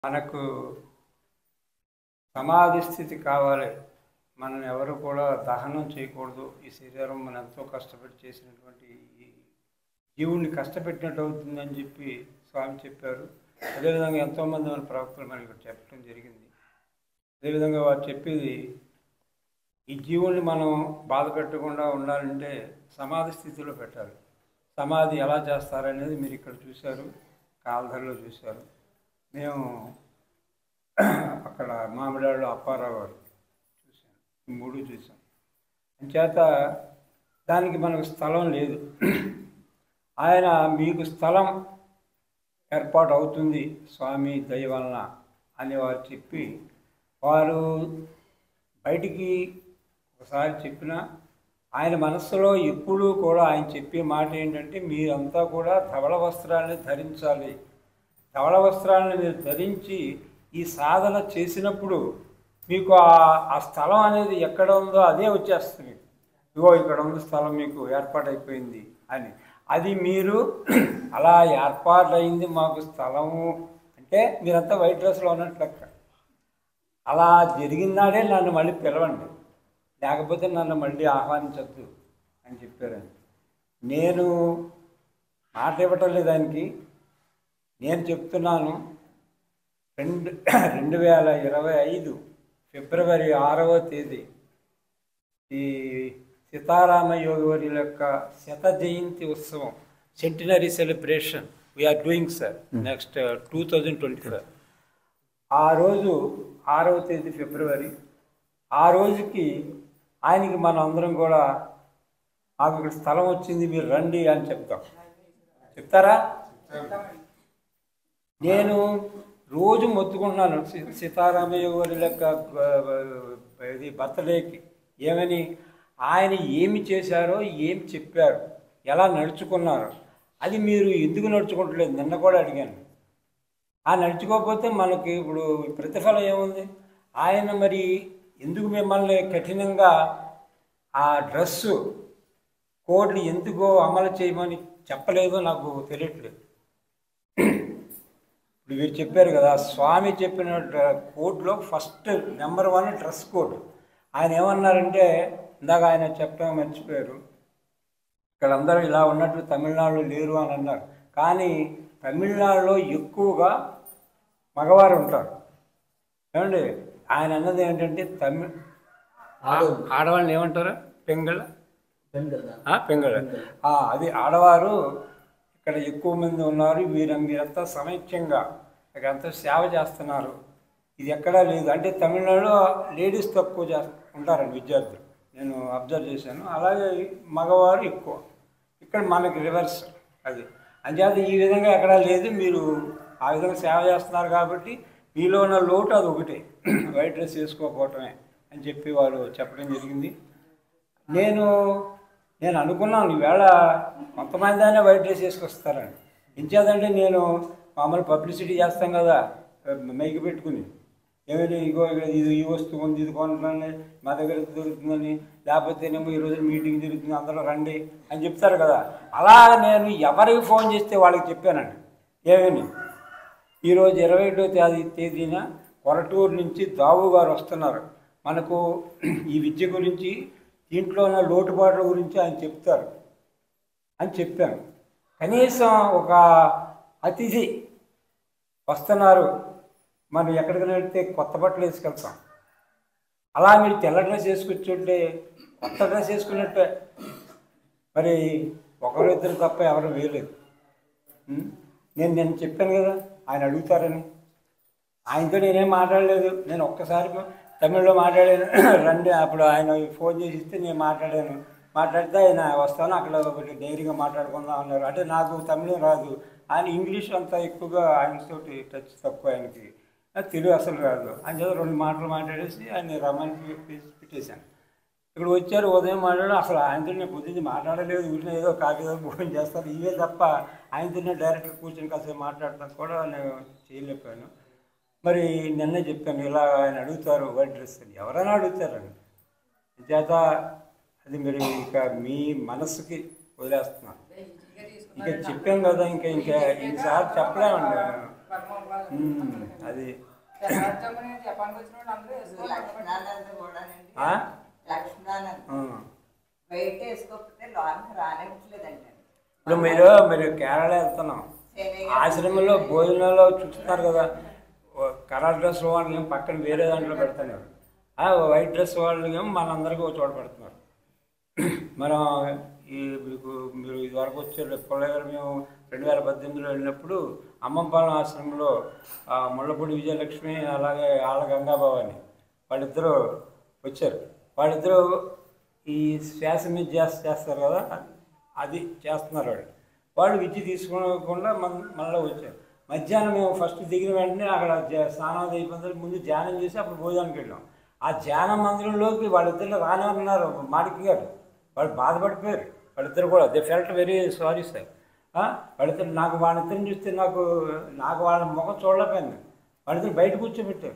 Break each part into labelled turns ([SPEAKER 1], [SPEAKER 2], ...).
[SPEAKER 1] మనకు సమాధి స్థితి కావాలి మనం ఎవరు కూడా దహనం చేయకూడదు ఈ శరీరం మనం ఎంతో కష్టపడి చేసినటువంటి ఈ జీవుణ్ణి కష్టపెట్టినట్టు అవుతుందని చెప్పి స్వామి చెప్పారు అదేవిధంగా ఎంతోమంది మన ప్రవక్తలు మనకి ఇక్కడ చెప్పడం జరిగింది అదేవిధంగా వారు చెప్పేది ఈ జీవుల్ని మనం బాధ పెట్టకుండా ఉండాలంటే సమాధి స్థితిలో పెట్టాలి సమాధి ఎలా చేస్తారనేది మీరు ఇక్కడ చూశారు కాల్ధరలో చూశారు మేము అక్కడ మామిడాళ్ళు అప్పారావు గారు చూశాను ఈ మూడు చూసాం అంచేత దానికి మనకు స్థలం లేదు ఆయన మీకు స్థలం ఏర్పాటు అవుతుంది స్వామి దయ వలన అని వారు చెప్పి వారు బయటికి ఒకసారి చెప్పిన ఆయన మనస్సులో ఎప్పుడూ కూడా ఆయన చెప్పే మాట ఏంటంటే మీరంతా కూడా ధవళ వస్త్రాన్ని ధరించాలి ధవళ వస్త్రాలను మీరు ధరించి ఈ సాధన చేసినప్పుడు మీకు ఆ ఆ స్థలం అనేది ఎక్కడ ఉందో అదే వచ్చేస్తుంది ఇగో ఇక్కడ ఉంది స్థలం మీకు ఏర్పాటైపోయింది అని అది మీరు అలా ఏర్పాటైంది మాకు స్థలము అంటే మీరంతా వైట్ డ్రెస్లో ఉన్నట్లు లెక్క అలా జరిగినాడే నన్ను మళ్ళీ పిలవండి లేకపోతే నన్ను మళ్ళీ ఆహ్వానించద్దు అని చెప్పారండి నేను మాట ఇవ్వటం లేదు ఆయనకి నేను చెప్తున్నాను రెండు రెండు వేల ఇరవై ఐదు ఫిబ్రవరి ఆరవ తేదీ ఈ సీతారామ యోగివర్యుల యొక్క శత జయంతి ఉత్సవం centenary celebration we're doing sir next two thousand twenty five ఆ రోజు ఆరవ తేదీ ఫిబ్రవరి ఆ రోజుకి ఆయనకి మనం అందరం కూడా మాకు ఇక్కడ స్థలం వచ్చింది మీరు రండి అని చెప్తాం చెప్తారా నేను రోజు మొత్తుకుంటున్నాను సీ- సీతారామయ్య గారి యొక్క ఆ, ఇది బర్త్డేకి ఏమని ఆయన ఏమి చేశారో ఏం చెప్పారు ఎలా నడుచుకున్నారు అది మీరు ఎందుకు నడుచుకుంటలేదు నిన్న కూడా అడిగాను ఆ నడుచుకోకపోతే మనకి ఇప్పుడు ప్రతిఫలం ఏముంది ఆయన మరి ఎందుకు మిమ్మల్ని కఠినంగా ఆ డ్రెస్సు కోడ్ని ఎందుకో అమలు చేయమని చెప్పలేదో నాకు తెలియట్లేదు ఇప్పుడు వీరు చెప్పారు కదా స్వామి చెప్పిన డ్ర- కోడ్లో first number one dress code ఆయన ఏమన్నారంటే ఇందాక ఆయన చెప్పడం మర్చిపోయారు ఇక్కడ అందరూ ఇలా ఉన్నట్లు తమిళనాడులో లేరు అని అన్నారు కానీ తమిళనాడులో ఎక్కువగా మగవారు ఉంటారు ఏమండి ఆయన అన్నది ఏంటంటే తమిళ ఆడవాళ్ళని ఏమంటారు పెంగళ ఆ, పెంగళ ఆ, అది ఆడవారు ఇక్కడ ఎక్కువ మంది ఉన్నారు వీరు మీరంతా సమైక్యంగా ఇక్కడంతా సేవ చేస్తున్నారు ఇది ఎక్కడా లేదు అంటే తమిళనాడులో లేడీస్ తక్కువ చేస్త ఉంటారండి విద్యార్థులు నేను అబ్జర్వ్ చేశాను అలాగే మగవారు ఎక్కువ ఇక్కడ మనకి రివర్స్ అది అంచేత ఈ విధంగా ఎక్కడా లేదు మీరు ఆ విధంగా సేవ చేస్తున్నారు కాబట్టి మీలో ఉన్న లోటు అది ఒకటే వైట్ డ్రెస్ వేసుకోకపోవటమే అని చెప్పి వారు చెప్పడం జరిగింది నేను నేను అనుకున్నాను ఈవేళ కొంతమంది అయినా వైట్ డ్రెస్ వేసుకొస్తారని ఇంచేదంటే నేను మామూలు పబ్లిసిటీ చేస్తాం కదా మైకి పెట్టుకుని ఏమైనా ఇగో ఇక్కడ ఇది ఈ వస్తువు ఉంది ఇది కొనుక్కోండి మా దగ్గర ఇది దొరుకుతుందని లేకపోతేనేమో ఈరోజు మీటింగ్ జరుగుతుంది అందరూ రండి అని చెప్తారు కదా అలా నేను ఎవరికి ఫోన్ చేస్తే వాళ్ళకి చెప్పానండి ఏమని ఈరోజు ఇరవై ఒకటో తేదీ తేదీన కొరటూరు నుంచి దావు గారు వస్తున్నారు మనకు ఈ విద్య గురించి దీంట్లో ఉన్న లోటుపాట్ల గురించి ఆయన చెప్తారు అని చెప్పాను కనీసం ఒక అతిథి వస్తున్నారు మనం ఎక్కడికైనా వెళ్తే కొత్త బట్టలు వేసుకెళ్తాం అలా మీరు తెల్ల డ్రెస్ వేసుకొచ్చుంటే కొత్త డ్రెస్ వేసుకున్నట్టే మరి ఒకరు ఇద్దరు తప్ప ఎవరు వేయలేదు ఉం? నేను నేను చెప్పాను కదా ఆయన అడుగుతారని ఆయనతో నేనేం మాట్లాడలేదు నేను ఒక్కసారి తమిళ్లో మాట్లాడాను రండి అప్పుడు ఆయన ఫోన్ చేసి ఇస్తే నేను మాట్లాడాను మాట్లాడితే ఆయన వస్తాను అక్కడ ఒకటి ధైర్యంగా మాట్లాడుకుందాం అన్నారు అంటే నాకు తమిళం రాదు ఆయన ఇంగ్లీష్ అంతా ఎక్కువగా ఆయనతోటి టచ్ తక్కువ ఆయనకి నాకు తెలుగు అసలు రాదు ఆయన చేత రెండు మాటలు మాట్లాడేసి ఆయన రమ్మని పి- పెట్టేశాను ఇక్కడ వచ్చారు ఉదయం మాట్లాడు అసలు ఆయనతో నేను పొద్దున్న మాట్లాడలేదు ఊరిని ఏదో కాఫీ ఏదో భోజనం చేస్తారు ఇవే తప్ప ఆయనతోనే డైరెక్ట్గా కూర్చొని కాసేపు మాట్లాడటం కూడా నేను చేయలేకపోయాను మరి నిన్నే చెప్పాను ఇలా ఆయన అడుగుతారు వైట్ డ్రెస్ అని ఎవరైనా అడుగుతారండి చేత అది మీరు ఇక మీ మనస్సుకి వదిలేస్తున్నాను ఇక చెప్పాం కదా ఇంకా ఇంకా ఇంకోసారి చెప్పలేమండి ఉమ్, అది
[SPEAKER 2] తెల్లవారుజామున జపాన్కి వచ్చిన వాళ్ళు అందరూ వేసుకోవాలి
[SPEAKER 3] లక్ష్మణానంద కూడానండి
[SPEAKER 1] ఆ?
[SPEAKER 3] లక్ష్మణానంద
[SPEAKER 1] ఆ.
[SPEAKER 3] బయట వేసుకోకపోతే లోనికి రానివ్వట్లేదండి
[SPEAKER 1] ఇప్పుడు మీరు మీరు కేరళ వెళ్తున్నాం ఆశ్రమంలో భోజనంలో చూస్తున్నారు కదా ఓ కలర్ డ్రెస్ వాళ్ళని ఏమో పక్కన వేరే దాంట్లో పెడుతున్నారు ఆ వైట్ డ్రెస్ వాళ్ళని ఏమో మనందరికీ ఒక చోట పెడుతున్నారు మనం ఈ మీకు మీరు ఇదివరకు వచ్చారు పొల్లయ్య గారు మేము రెండు వేల పద్దెనిమిదిలో వెళ్ళినప్పుడు అమ్మంపాలెం ఆశ్రమంలో ఆ, ముళ్ళపూడి విజయలక్ష్మి అలాగే ఆళ్ళ గంగాభవాని వాళ్ళిద్దరూ వచ్చారు వాళ్ళిద్దరూ ఈ శ్వాస మీద చేస్త చేస్తారు కదా అది చేస్తున్నారు వాళ్ళు వాళ్ళు విద్య తీసుకోకుండా మన మళ్ళీ వచ్చారు మధ్యాహ్నం మేము ఫస్ట్ దిగిన వెంటనే అక్కడ జ- స్నానం అయిపోయిన ముందు ధ్యానం చేసి అప్పుడు భోజనానికి వెళ్ళాం ఆ ధ్యాన మందిరంలోకి వాళ్ళిద్దరు రానివ్వన్నారు మాడికి గారు వాళ్ళు బాధపడిపోయారు వాళ్ళిద్దరు కూడా they felt very sorry sir వాళ్ళిద్దరు నాకు వాళ్ళిద్దరిని చూస్తే నాకు నాకు వాళ్ళ ముఖం చూడలేకపోయింది వాళ్ళిద్దరు బయట కూర్చోబెట్టారు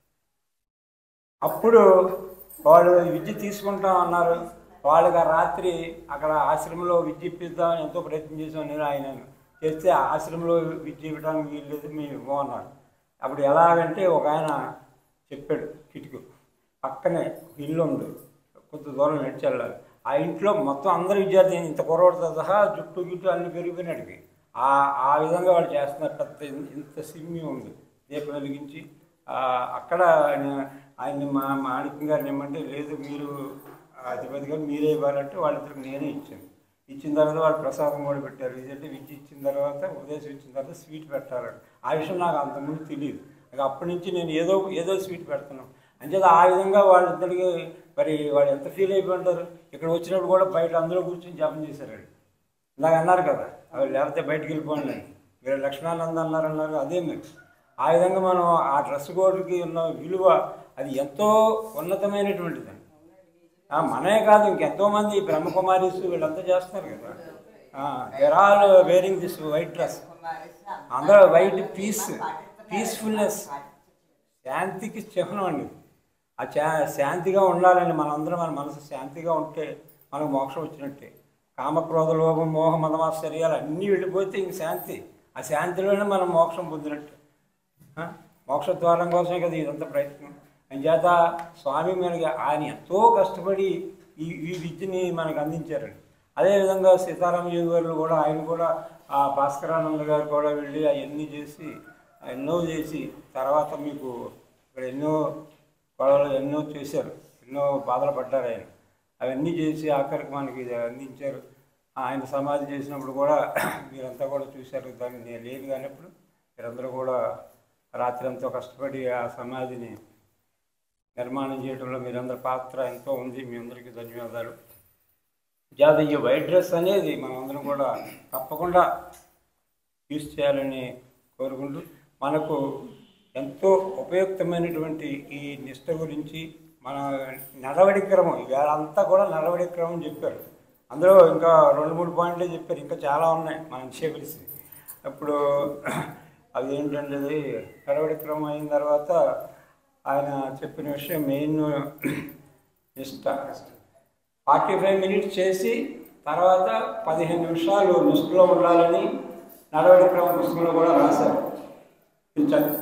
[SPEAKER 1] అప్పుడు వాళ్ళు విద్య తీసుకుంటాం అన్నారు వాళ్ళకి ఆ రాత్రి అక్కడ ఆశ్రమంలో విద్య ఇప్పిద్దామని ఎంతో ప్రయత్నం చేసాం నేను ఆయన చేస్తే ఆ ఆశ్రమంలో విద్య ఇవ్వడానికి వీల్లేదు మేము ఇవ్వం అన్నారు అప్పుడు ఎలాగంటే ఒక ఆయన చెప్పాడు కిటికీ పక్కనే ఇల్లు ఉంది కొంత దూరం నడిచి వెళ్ళాలి ఆ ఇంట్లో మొత్తం అందరు విద్యార్థి ఇంత కురవడితో సహా జుట్టు గిట్టు అన్ని పెరిగిపోయినట్టుకి ఆ ఆ విధంగా వాళ్ళు చేస్తున్నారు పెద్ద ఇన్- ఇంత సిమ్మి ఉంది దీపం వెలిగించి ఆ, అక్కడ ఆయన- ఆయన్ని మా మాణిక్యం గారిని ఏమంటే లేదు మీరు అధిపతి గారు మీరే ఇవ్వాలంటే వాళ్ళిద్దరికి నేనే ఇచ్చాను ఇచ్చిన తర్వాత వాళ్ళు ప్రసాదం కూడా పెట్టారు ఇదంటే విద్య ఇచ్చిన తర్వాత ఉపదేశం ఇచ్చిన తర్వాత స్వీట్ పెట్టారు ఆ విషయం నాకు అంతకుముందు తెలియదు నాకు అప్పటి నుంచి నేను ఏదో ఏదో స్వీట్ పెడుతున్నాను అంచేత ఆ విధంగా వాళ్ళిద్దరికి మరి వాళ్ళు ఎంత ఫీల్ అయిపోయి ఉంటారు ఇక్కడ వచ్చినప్పుడు కూడా బయట అందరూ కూర్చొని జపం చేశారు వాళ్ళు. ఇందాక అన్నారు కదా అవి లేకపోతే బయటికి వెళ్ళిపోండి అని. మీరు లక్ష్మణానంద అన్నారు అన్నారు అదే మీరు ఆ విధంగా మనం ఆ డ్రెస్ కోడ్కి ఉన్న విలువ అది ఎంతో ఉన్నతమైనటువంటిది ఆ, మనమే కాదు ఇంకెంతో మంది బ్రహ్మకుమారీస్ వీళ్ళంతా చేస్తున్నారు కదా there all wearing this white dress అందరూ వైట్ పీస్ పీస్ఫుల్నెస్ శాంతికి చిహ్నం అండి ఆ చా శాంతిగా ఉండాలండి మనందరం మన మనసు శాంతిగా ఉంటే మనకు మోక్షం వచ్చినట్టే కామక్రోధ లోభం మోహ మదమాశ్చర్యాలు అన్నీ వెళ్ళిపోతే ఇంక శాంతి ఆ శాంతిలోనే మనం మోక్షం పొందినట్టు ఆ? మోక్ష ద్వారం కోసమే కదా ఇదంతా ప్రయత్నం అంచేత స్వామి మనకి ఆయన ఎంతో కష్టపడి ఈ ఈ విద్యని మనకు అందించారండి అదేవిధంగా సీతారామ యోగి గారు కూడా ఆయన కూడా ఆ భాస్కరానంద గారు కూడా వెళ్ళి అవన్నీ చేసి ఎన్నో చేసి తర్వాత మీకు ఇక్కడ ఎన్నో గొడవలు ఎన్నో చేశారు ఎన్నో బాధలు పడ్డారు ఆయన అవన్నీ చేసి ఆఖరికి మనకి ఇది అందించారు ఆయన సమాధి చేసినప్పుడు కూడా మీరంతా కూడా చూశారు దాన్ని నేను లేదు కానప్పుడు మీరందరూ కూడా రాత్రి ఎంతో కష్టపడి ఆ సమాధిని నిర్మాణం చేయడంలో మీరందరి పాత్ర ఎంతో ఉంది మీ అందరికీ ధన్యవాదాలు జాత ఈ వైట్ డ్రెస్ అనేది మనందరం కూడా తప్పకుండా యూస్ చేయాలని కోరుకుంటూ మనకు ఎంతో ఉపయుక్తమైనటువంటి ఈ నిష్ట గురించి మన నడవడి క్రమం ఇవాళ అంతా కూడా నడవడి క్రమం చెప్పారు అందులో ఇంకా రెండు మూడు పాయింట్లే చెప్పారు ఇంకా చాలా ఉన్నాయి మనం చేయవలసి ఇప్పుడు అది ఏంటంటే అది నడవడి క్రమం అయిన తర్వాత ఆయన చెప్పిన విషయం మెయిన్ నిష్ట ఫార్టీ ఫైవ్ మినిట్స్ చేసి తర్వాత పదిహేను నిమిషాలు నిష్ఠలో ఉండాలని నడవడి క్రమ పుస్తకంలో కూడా రాశారు ఇది చదివి-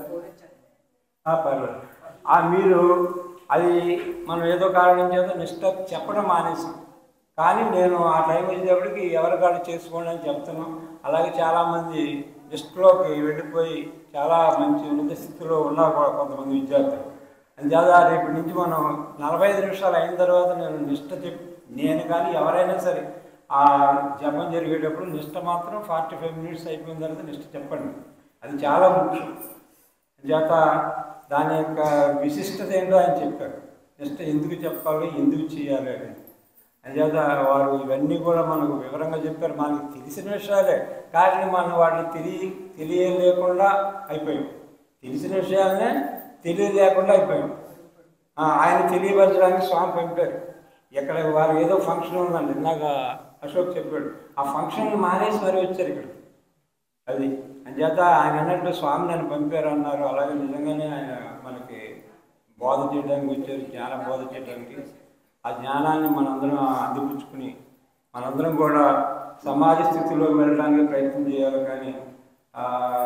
[SPEAKER 1] ఆ, పర్లేదు ఆ మీరు అది మనం ఏదో కారణం చేత నిష్ట చెప్పడం మానేసాం కానీ నేను ఆ టైం వచ్చేటప్పటికి ఎవరి కాళ్ళు చేసుకోండి అని చెప్తున్నాం అలాగే చాలామంది నిష్ఠలోకి వెళ్ళిపోయి చాలా మంచి ఉన్నత స్థితిలో ఉన్నారు కూడా కొంతమంది విద్యార్థులు అంచేత రేపటి నుంచి మనం నలభై ఐదు నిమిషాలు అయిన తర్వాత నేను నిష్ట చెప్పి నేను కానీ ఎవరైనా సరే ఆ జపం జరిగేటప్పుడు నిష్ట మాత్రం ఫార్టీ ఫైవ్ మినిట్స్ అయిపోయిన తర్వాత నిష్ట చెప్పండి అది చాలా ముఖ్యం చేత దాని యొక్క విశిష్టత ఏంటో ఆయన చెప్పారు జస్ట్ ఎందుకు చెప్పాలి ఎందుకు చేయాలి అని అంచేత వారు ఇవన్నీ కూడా మనకు వివరంగా చెప్పారు మనకు తెలిసిన విషయాలే కానీ మనం వాటిని తెలియ తెలియలేకుండా అయిపోయాం తెలిసిన విషయాలనే తెలియలేకుండా అయిపోయాం ఆ, ఆయన తెలియపరచడానికి స్వామి పంపారు ఇక్కడ వారు ఏదో ఫంక్షన్ ఉందండి ఇందాక అశోక్ చెప్పాడు ఆ ఫంక్షన్ మానేసి మరీ వచ్చారు ఇక్కడ అది అంచేత ఆయన అన్నట్టు స్వామి నన్ను పంపారు అన్నారు అలాగే నిజంగానే ఆయన మనకి బోధ చేయడానికి వచ్చారు జ్ఞాన బోధ చేయడానికి ఆ జ్ఞానాన్ని మనందరం అందిపుచ్చుకుని మనందరం కూడా సమాజ స్థితిలో వెళ్ళడానికి ప్రయత్నం చేయాలి కానీ ఆ,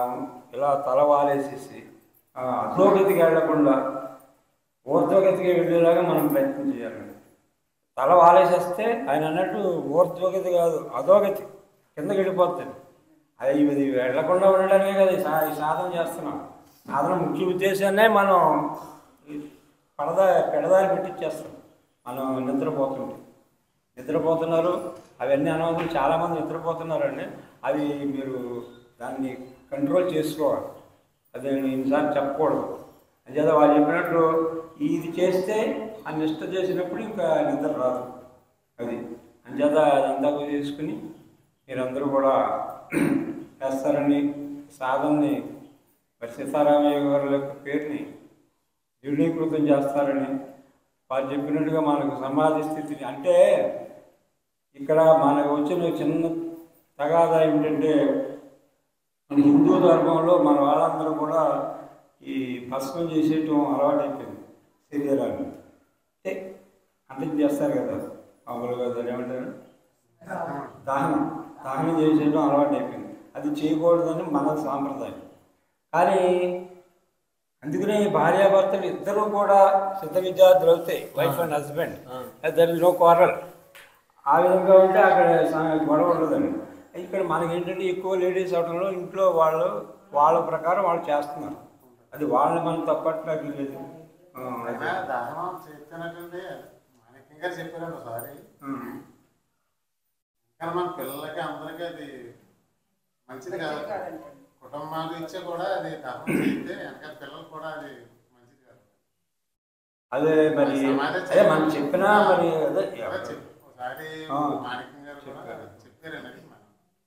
[SPEAKER 1] ఇలా తల వాలేసేసి ఆ, అధోగతికి వెళ్లకుండా ఊర్ధ్వగతికి వెళ్ళేలాగా మనం ప్రయత్నం చేయాలి తల వాలేసేస్తే ఆయన అన్నట్టు ఊర్ధ్వగతి కాదు అధోగతి కిందకి వెళ్ళిపోతుంది అది ఇది వెళ్లకుండా ఉండడానికే కదా ఈ సా- ఈ సాధన చేస్తున్నాం సాధన ముఖ్య ఉద్దేశాన్నే మనం ఈ పడద పెడదారి పెట్టిచ్చేస్తాం మనం నిద్రపోతుంటే నిద్రపోతున్నారు అవన్నీ అనవసరం చాలామంది నిద్రపోతున్నారండి అవి మీరు దాన్ని కంట్రోల్ చేసుకోవాలి అది ఇన్నిసార్లు చెప్పకూడదు అంచేత వాళ్ళు చెప్పినట్లు ఇది చేస్తే ఆ నిష్ట చేసినప్పుడు ఇంకా నిద్ర రాదు అది అంచేత అదంతా చేసుకుని మీరందరూ కూడా చేస్తారని సాధనని మరి సీతారామయ్య గారి యొక్క పేరుని దృఢీకృతం చేస్తారని వారు చెప్పినట్టుగా మనకు సమాధి స్థితిని అంటే ఇక్కడ మనకు వచ్చిన చిన్న తగాదా ఏమిటంటే మన హిందూ ధర్మంలో మన వాళ్ళందరూ కూడా ఈ భస్మం చేసేయటం అలవాటైపోయింది శరీరాన్ని అంటే అంతం చేస్తారు కదా మామూలుగా దాన్ని ఏమంటారు దహనం దహనం చేసేయడం అలవాటైపోయింది అది చేయకూడదని మన సాంప్రదాయం కానీ అందుకనే భార్యాభర్తలు ఇద్దరు కూడా సిద్ధ విద్యార్థులు అవుతాయి wife and husband there is no quarrel ఆ విధంగా ఉంటే అక్కడ స- గొడవ ఉండదండి ఇక్కడ మనకి ఏంటంటే ఎక్కువ లేడీస్ అవడంలో ఇంట్లో వాళ్ళు వాళ్ళ ప్రకారం వాళ్ళు చేస్తున్నారు అది వాళ్ళని మనం తప్పట్లేదు లేదు ఆ, అది.
[SPEAKER 4] దహనం చేస్తున్నట్టుంటే మనకి ఇంకా చెప్పారండి సారీ
[SPEAKER 1] ఉమ్.
[SPEAKER 4] కానీ మన పిల్లలకి అందరికీ అది మంచిది కాదు కుటుంబాలు ఇచ్చే కూడా అది దహనం చేస్తే వెనకాల పిల్లలు కూడా అది మంచిది కాదు
[SPEAKER 1] అదే మరి అదే మనం చెప్పినా మరి అదే
[SPEAKER 4] అలా చెప్పు. ఒకసారి
[SPEAKER 1] ఆ.
[SPEAKER 4] మాణిక్యం గారు కూడా
[SPEAKER 1] చెప్పారు.
[SPEAKER 4] చెప్పారండి మనం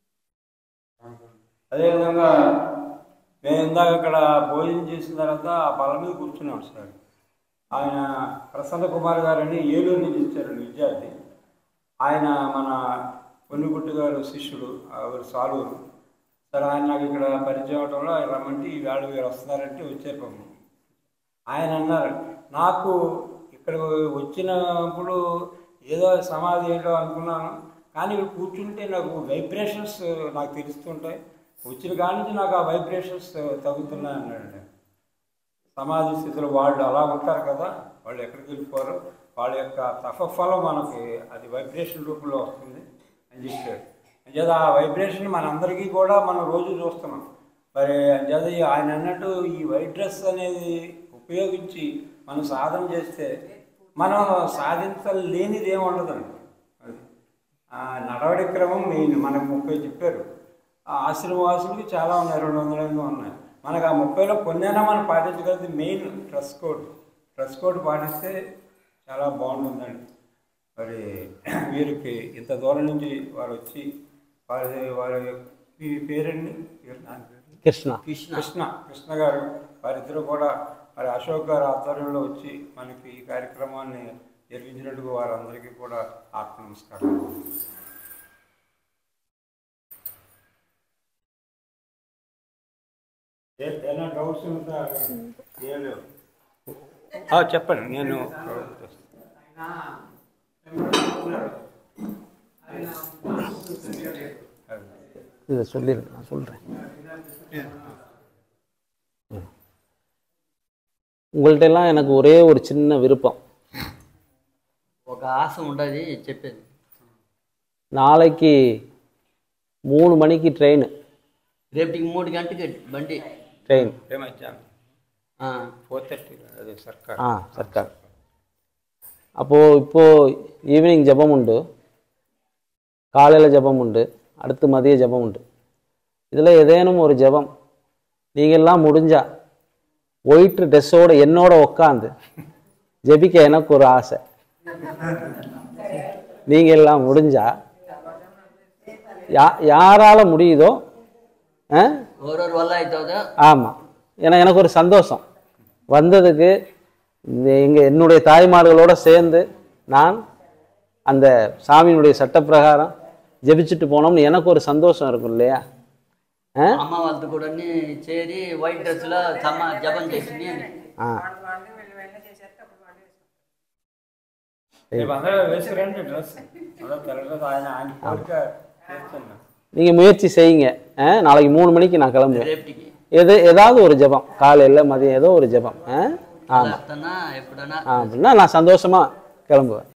[SPEAKER 1] అదేవిధంగా మేము ఇందాక అక్కడ భోజనం చేసిన తర్వాత ఆ బల మీద కూర్చున్నాం సార్ ఆయన ప్రసన్న కుమార్ గారని ఏలూరు నుంచి ఇచ్చారండి విద్యార్థి ఆయన మన పొన్నుగుట్టు గారు శిష్యుడు ఆవిడ సాలూరు సార్ ఆయన నాకు ఇక్కడ పరిచయం అవడంలో ఆయన రమ్మంటే ఈ వేళ మీరు వస్తున్నారంటే వచ్చారు పాపం. ఆయన అన్నారు నాకు ఇక్కడ వచ్చినప్పుడు ఏదో సమాధి ఏంటో అనుకున్నాను కానీ ఇక్కడ కూర్చుంటే నాకు వైబ్రేషన్స్ నాకు తెలుస్తుంటాయి వచ్చిన కాడి నుంచి నాకు ఆ వైబ్రేషన్స్ తగ్గుతున్నాయి అన్నాడు సమాధి స్థితిలో వాళ్ళు అలా ఉంటారు కదా వాళ్ళు ఎక్కడికి వెళ్ళిపోరు వాళ్ళ యొక్క తపఫలం మనకి అది వైబ్రేషన్ రూపంలో వస్తుంది అని చెప్పారు అంచేత ఆ వైబ్రేషన్ మనందరికీ కూడా మనం రోజు చూస్తున్నాం మరి అంచేత ఈ ఆయన అన్నట్టు ఈ వైట్ డ్రెస్ అనేది ఉపయోగించి మనం సాధన చేస్తే మనం సాధించలేనిది ఏమి ఉండదండి అది ఆ నడవడి క్రమం మెయిన్ మనకు ముప్పై చెప్పారు ఆ ఆశ్రమవాసులకి చాలా ఉన్నాయి రెండు వందల ఎనిమిది ఉన్నాయి మనకు ఆ ముప్పైలో కొన్నైనా మనం పాటించగలిగితే main dress code dress code పాటిస్తే చాలా బాగుంటుందండి మరి వీరికి ఇంత దూరం నుంచి వారు వచ్చి వారి వారి మీ పేరండి నా పేరు
[SPEAKER 5] కృష్ణ
[SPEAKER 1] కృష్ణ కృష్ణ గారు వారిద్దరూ కూడా మరి అశోక్ గారు ఆధ్వర్యంలో వచ్చి మనకి ఈ కార్యక్రమాన్ని జరిపించినట్టుగా వారందరికీ కూడా ఆత్మ నమస్కారం ఏ- ఏమైనా డౌట్స్ ఉంటే అడగండి. ఏం లేవు ఆ, చెప్పండి నేను
[SPEAKER 5] இதை சொல்லிடுங்க நான் சொல்கிறேன் உங்கள்ட்ட எல்லாம் எனக்கு ஒரே ஒரு சின்ன விருப்பம்
[SPEAKER 6] ఒక ఆశ ఉండదు చెప్పేది
[SPEAKER 5] நாளைக்கு மூணு மணிக்கு ட்ரெயின்
[SPEAKER 6] రేపటికి మూడు గంటకి బండి
[SPEAKER 5] ட்ரெயின்
[SPEAKER 1] మధ్యాహ్నం
[SPEAKER 6] ఆ,
[SPEAKER 1] ఫోర్ థర్టీ అదే సర్కార్
[SPEAKER 5] ஆ சர்க்கார் அப்போது இப்போது ஈவினிங் ஜெபம் உண்டு காலையில் ஜெபம் உண்டு அடுத்து மதிய ஜெபம் உண்டு இதில் ஏதேனும் ஒரு ஜெபம் நீங்கள்லாம் முடிஞ்சா ஒயிட் ட்ரெஸ்ஸோட என்னோட உக்காந்து ஜெபிக்க எனக்கு ஒரு ஆசை நீங்கள் எல்லாம் முடிஞ்சா யா யாரால் முடியுதோ ஆ
[SPEAKER 6] ఎవరెవరి వల్ల అవుతుందో
[SPEAKER 5] ஆமாம் ஏன்னா எனக்கு ஒரு சந்தோஷம் வந்ததுக்கு இந்த எங்கள் என்னுடைய தாய்மார்களோட சேர்ந்து நான் அந்த சாமியினுடைய சட்டப்பிரகாரம் ஜெபிச்சுட்டு போனோம்னு எனக்கு ஒரு சந்தோஷம் இருக்கும் இல்லையா ஆ
[SPEAKER 6] అమ్మ వాళ్ళతో కూడా చేరి వైట్ డ్రెస్ లో సమ జపం చేసింది
[SPEAKER 5] ஆ
[SPEAKER 2] వాళ్ళు వాళ్ళు వీళ్ళు వెళ్ళి చేసేస్తే అప్పుడు వాళ్ళు వేసుకుంటారు
[SPEAKER 1] రేపు అందరూ వేసుకురండి డ్రెస్ అందరూ తెల్లడ్రెస్ ఆయన ఆయన కోరిక చేస్తున్నా
[SPEAKER 5] நீங்கள் முயற்சி செய்யுங்க ஆ நாளைக்கு மூணு மணிக்கு நான் கிளம்புவேன்
[SPEAKER 6] రేపటికి
[SPEAKER 5] எது ஏதாவது ஒரு ஜெபம் காலையில் மதியம் ஏதோ ஒரு ஜெபம் ஆ ஆமாம்
[SPEAKER 6] அர்த்தம்னா எப்படின்னா
[SPEAKER 5] அப்படின்னா நான் சந்தோஷமாக கிளம்புவேன்